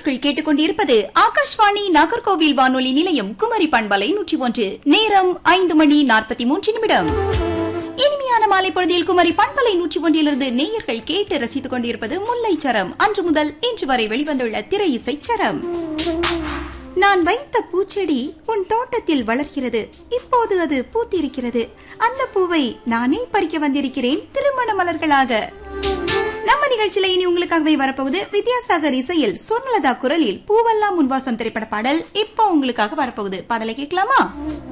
நேயர்கள் கேட்டுக்கொண்டிருப்பது ஆகாஷ்வாணி நாகர்கோவில் வானொலி நிலையம் குமரி பண்பலை நூற்றி ஒன்று நேரம் ஐந்து மணி நாற்பத்தி மூன்று நிமிடம் இனிமையான மாலை பொழுதில் குமரி பண்பலை நூற்றி ஒன்றிலிருந்து நேயர்கள் கேட்டு ரசித்துக் கொண்டிருப்பது முல்லை சரம் அன்று முதல் இன்று வரை வெளிவந்துள்ள திரை இசை சரம் நான் வைத்த பூச்செடி உன் தோட்டத்தில் வளர்கிறது இப்போது அது பூத்திருக்கிறது அந்த பூவை நானே பறிக்க வந்திருக்கிறேன் திருமண மலர்களாக நம்ம நிகழ்ச்சியில இனி உங்களுக்காகவே வரப்போகுது வித்யாசாகர் இசையில் சொர்ணலதா குரலில் பூவெல்லாம் முன்வாசம் திரைப்பட பாடல் இப்போ உங்களுக்காக வரப்போகுது பாடலை கேட்கலாமா